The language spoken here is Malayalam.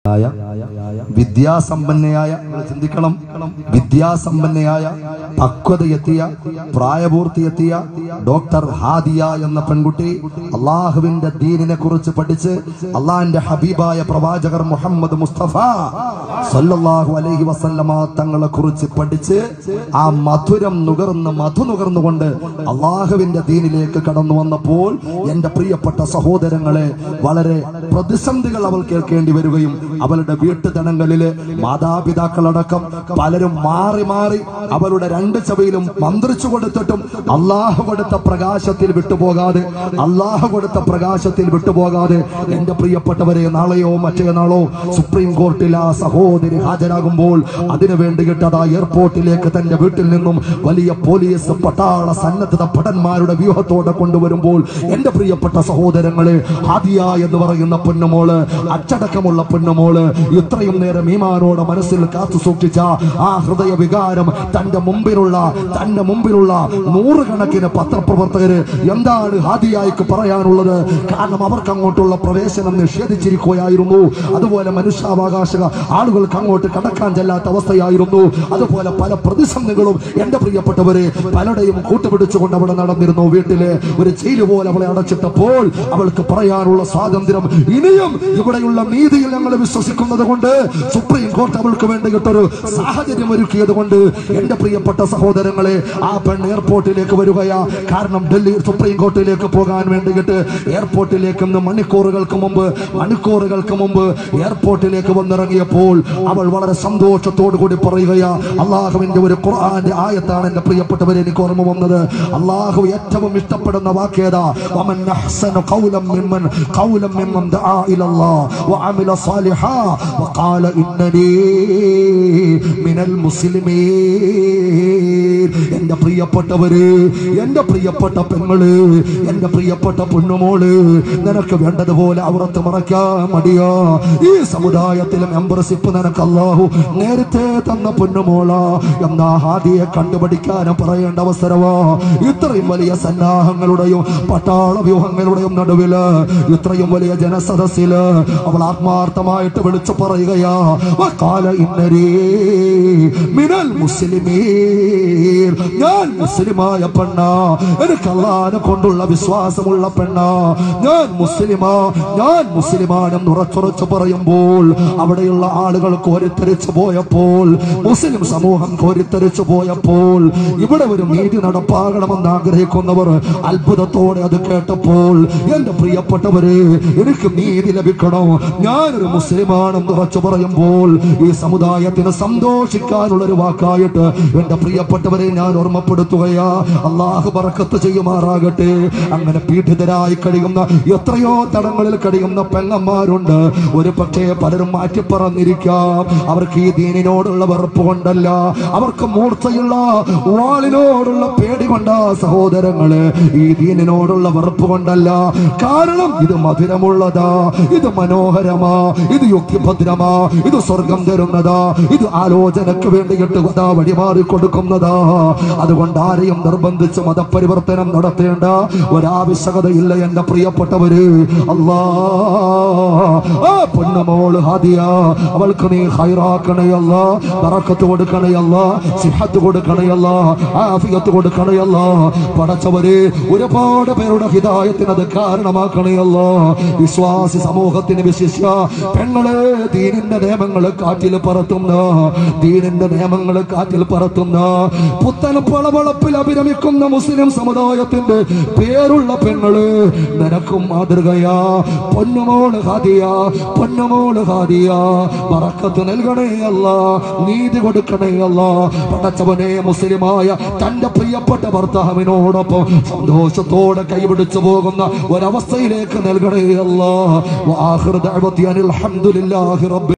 ആയ വിദ്യാസമ്പന്നയായ നിങ്ങൾ ചിന്തിക്കണം വിദ്യാസമ്പന്നയായ പക്വതയെത്തിയ പ്രായപൂർത്തിയെത്തിയ ഡോക്ടർ ഹാദിയ എന്ന പെൺകുട്ടി അള്ളാഹുവിന്റെ ദീനിനെ കുറിച്ച് പഠിച്ച് അള്ളാഹിന്റെ ഹബീബായ പ്രവാചകർ മുഹമ്മദ് മുസ്തഫ സല്ലല്ലാഹു അലൈഹി വസല്ലമ തങ്ങളെ കുറിച്ച് പഠിച്ച് ആ മധുരം നുകർന്ന് മധു നുകർന്നുകൊണ്ട് അള്ളാഹുവിന്റെ ദീനിലേക്ക് കടന്നു വന്നപ്പോൾ എന്റെ പ്രിയപ്പെട്ട സഹോദരങ്ങളെ വളരെ പ്രതിസന്ധികൾ അവൾ കേൾക്കേണ്ടി വരികയും അവളുടെ വീട്ടുതടങ്കലില് മാതാപിതാക്കളടക്കം പലരും മാറി മാറി അവളുടെ രണ്ട് ചവയിലും മന്ത്രിച്ചു കൊടുത്തിട്ടും അള്ളാഹു കൊടുത്ത പ്രകാശത്തിൽ വിട്ടുപോകാതെ അള്ളാഹു കൊടുത്ത പ്രകാശത്തിൽ വിട്ടുപോകാതെ എന്റെ പ്രിയപ്പെട്ടവരെ നാളെയോ മറ്റേനാളോ സുപ്രീം കോർട്ടിൽ ആ സഹോദരി ഹാജരാകുമ്പോൾ അതിനു വേണ്ടിയിട്ട് അതാ എയർപോർട്ടിലേക്ക് തന്റെ വീട്ടിൽ നിന്നും വലിയ പോലീസ് പട്ടാള സന്നദ്ധ ഭടന്മാരുടെ വ്യൂഹത്തോടെ കൊണ്ടുവരുമ്പോൾ എന്റെ പ്രിയപ്പെട്ട സഹോദരങ്ങളെ ഹാദിയ എന്ന് പറയുന്ന പൊന്നുമോള് അച്ചടക്കമുള്ള പൊന്നുമോള് ഇത്രയും നേരം ഈമാനോടെ മനസ്സിൽ കാത്തു സൂക്ഷിച്ച ആ ഹൃദയ വികാരം തന്റെ മുമ്പിലുള്ള തന്റെ മുമ്പിലുള്ള നൂറുകണക്കിന് പത്രപ്രവർത്തകര് എന്താണ് ഹാദിയായിക്ക് പറയാനുള്ളത് കാരണം അവർക്ക് അങ്ങോട്ടുള്ള പ്രവേശനം നിഷേധിച്ചിരിക്കുകയായിരുന്നു അതുപോലെ മനുഷ്യാവകാശ ആളുകൾക്ക് അങ്ങോട്ട് കടക്കാൻ ചെല്ലാത്ത അവസ്ഥയായിരുന്നു അതുപോലെ പല പ്രതിസന്ധികളും എന്റെ പ്രിയപ്പെട്ടവരെ പലരുടെയും കൂട്ടുപിടിച്ചുകൊണ്ട് അവിടെ നടന്നിരുന്നു വീട്ടില് ഒരു ജയില് പോലെ അവളെ അടച്ചിട്ടപ്പോൾ അവൾക്ക് പറയാനുള്ള സ്വാതന്ത്ര്യം ഇനിയും ഇവിടെയുള്ള നീതിയിൽ ഞങ്ങൾ വിശ്വസിക്കുന്നത് കൊണ്ട് സുപ്രീം കോർട്ട് അവൾക്ക് വേണ്ടിയിട്ടൊരു സാഹചര്യം ഒരുക്കിയത് കൊണ്ട് എന്റെ പ്രിയപ്പെട്ട സഹോദരങ്ങളെ ആ പെൺ എയർപോർട്ടിലേക്ക് വരികയാ കാരണം ഡൽഹി സുപ്രീം കോർട്ടിലേക്ക് പോകാൻ വേണ്ടിയിട്ട് എയർപോർട്ടിലേക്ക് ഇന്ന് മണിക്കൂറുകൾക്ക് മുമ്പ് മണിക്കൂറുകൾക്ക് മുമ്പ് എയർപോർട്ടിലേക്ക് വന്നിറങ്ങിയപ്പോൾ അവൾ വളരെ സന്തോഷത്തോടു കൂടി പറയുകയാ അള്ളാഹുവിന്റെ ഒരു ഖുർആന്റെ ആയത്താണ് എന്റെ പ്രിയപ്പെട്ടവരെ എനിക്ക് ഓർമ്മ വന്നത് അള്ളാഹു ഏറ്റവും ഇഷ്ടപ്പെടുന്ന വാക്കേതാ വമൻ അഹ്സനു ഖൗലം മിമ്മൻ ഖൗലം മിമ്മൻ ദആ ഇലല്ലാഹ് വഅമില സാലിഹാ വഖാല ഇന്നനീ മിനൽ മുസ്ലിമീൻ എന്റെ പ്രിയപ്പെട്ടവര് എന്റെ പ്രിയപ്പെട്ട പെങ്ങള് എന്റെ പ്രിയപ്പെട്ട പൊന്നുമോള് നിനക്ക് വേണ്ടതുപോലെ അവിടത്ത് മറയ്ക്കാൻ മടിയോ ഈ സമുദായത്തിലെ മെമ്പർഷിപ്പ് നിനക്ക് അല്ലാഹു നേരത്തെ തന്ന പൊന്നുമോള എന്നാ ഹാദിയെ കണ്ടുപിടിക്കാനും പറയേണ്ട അവസരമോ ഇത്രയും വലിയ സന്നാഹങ്ങളുടെയും പട്ടാള വ്യൂഹങ്ങളുടെയും നടുവില് ഇത്രയും വലിയ ജനസദസ്സില് അവൾ ആത്മാർത്ഥമായിട്ട് വിളിച്ചു പറയുകയാ വഖാല ഇന്നരീ മിനൽ മുസ്ലിമീൻ ഞാൻ മുസ്ലിമായ പെണ്ണ എനിക്ക് അള്ളാനെ കൊണ്ടുള്ള വിശ്വാസമുള്ള പെണ്ണ ഞാൻ മുസ്ലിമാ ഞാൻ മുസ്ലിമാണെന്ന് ഉറച്ചുറച്ചു പറയുമ്പോൾ അവിടെയുള്ള ആളുകൾ കോരിത്തരിച്ചു പോയപ്പോൾ മുസ്ലിം സമൂഹം കോരിത്തരിച്ചു പോയപ്പോൾ ഇവിടെ ഒരു നീതി നടപ്പാകണമെന്ന് ആഗ്രഹിക്കുന്നവർ അത്ഭുതത്തോടെ അത് കേട്ടപ്പോൾ എന്റെ പ്രിയപ്പെട്ടവര് എനിക്ക് നീതി ലഭിക്കണം ഞാനൊരു മുസ്ലിമാണെന്ന് ഉറച്ചു പറയുമ്പോൾ ഈ സമുദായത്തിന് സന്തോഷിക്കാനുള്ള ഒരു വാക്കായിട്ട് എന്റെ പ്രിയപ്പെട്ടവരെ ഞാൻ ഓർമ്മപ്പെടുത്തുകയാ അള്ളാഹു പറക്കത്ത് ചെയ്യുമാറാകട്ടെ അങ്ങനെ പീഡിതരായി കഴിയുന്ന എത്രയോ തടങ്ങളിൽ കഴിയുന്ന പെങ്ങന്മാരുണ്ട് ഒരു പക്ഷേ പലരും മാറ്റി പറഞ്ഞിരിക്കാം അവർക്ക് ഈ ദീനിനോടുള്ള വെറുപ്പ് കൊണ്ടല്ല അവർക്ക് മൂർച്ചയുള്ള വാളിനോടുള്ള പേടി കൊണ്ട സഹോദരങ്ങള് ഈ ദീനിനോടുള്ള വെറുപ്പ് കൊണ്ടല്ല കാരണം ഇത് മധുരമുള്ളതാ ഇത് മനോഹരമാ ഇത് യുക്തിഭദ്രമാ ഇത് സ്വർഗം തരുന്നതാ ഇത് ആലോചനക്ക് വേണ്ടിയിട്ട് അതാ വഴിമാറി കൊടുക്കുന്നതാ അതുകൊണ്ട് ആരെയും നിർബന്ധിച്ച് മതപരിവർത്തനം നടത്തേണ്ട ഒരാവശ്യകതയില്ല എന്റെ പ്രിയപ്പെട്ടവര് അല്ലാ ആ പൊന്നുമോള് ഹാദിയ അവൾക്ക് നീ ഹൈറാക്കണയല്ല ബറക്കത്ത് കൊടുക്കണയല്ല സിഹത്ത് കൊടുക്കണയല്ല ആഫിയത്ത് കൊടുക്കണയല്ല പടച്ചവര് ഒരുപാട് പേരുടെ ഹിതായത്തിന് അത് കാരണമാക്കണയല്ല വിശ്വാസി സമൂഹത്തിന് വിശിഷ്യ പെങ്ങളെ ദീനിന്റെ നിയമങ്ങൾ കാറ്റിൽ പറത്തുന്ന ദീനിന്റെ നിയമങ്ങൾ കാറ്റിൽ പറത്തുന്ന പുത്തൻ പളവളപ്പിൽ അഭിരമിക്കുന്ന മുസ്ലിം സമുദായത്തിന്റെ പേരുള്ള പെങ്ങള് നിനക്കും മാതൃകയാ പൊന്നുമോള് ഹാദിയ പൊന്നുമോള് ഹാദിയ പറക്കത്ത് നൽകണേ അല്ല നീതി കൊടുക്കണേ അല്ല പടച്ചവനെ മുസ്ലിമായ തന്റെ പ്രിയപ്പെട്ട ഭർത്താവിനോടൊപ്പം സന്തോഷത്തോടെ കൈപിടിച്ചു പോകുന്ന ഒരവസ്ഥയിലേക്ക് നൽകണേ അല്ല വാഹൃദ അൽഹംദുലില്ലാഹി റബ്ബി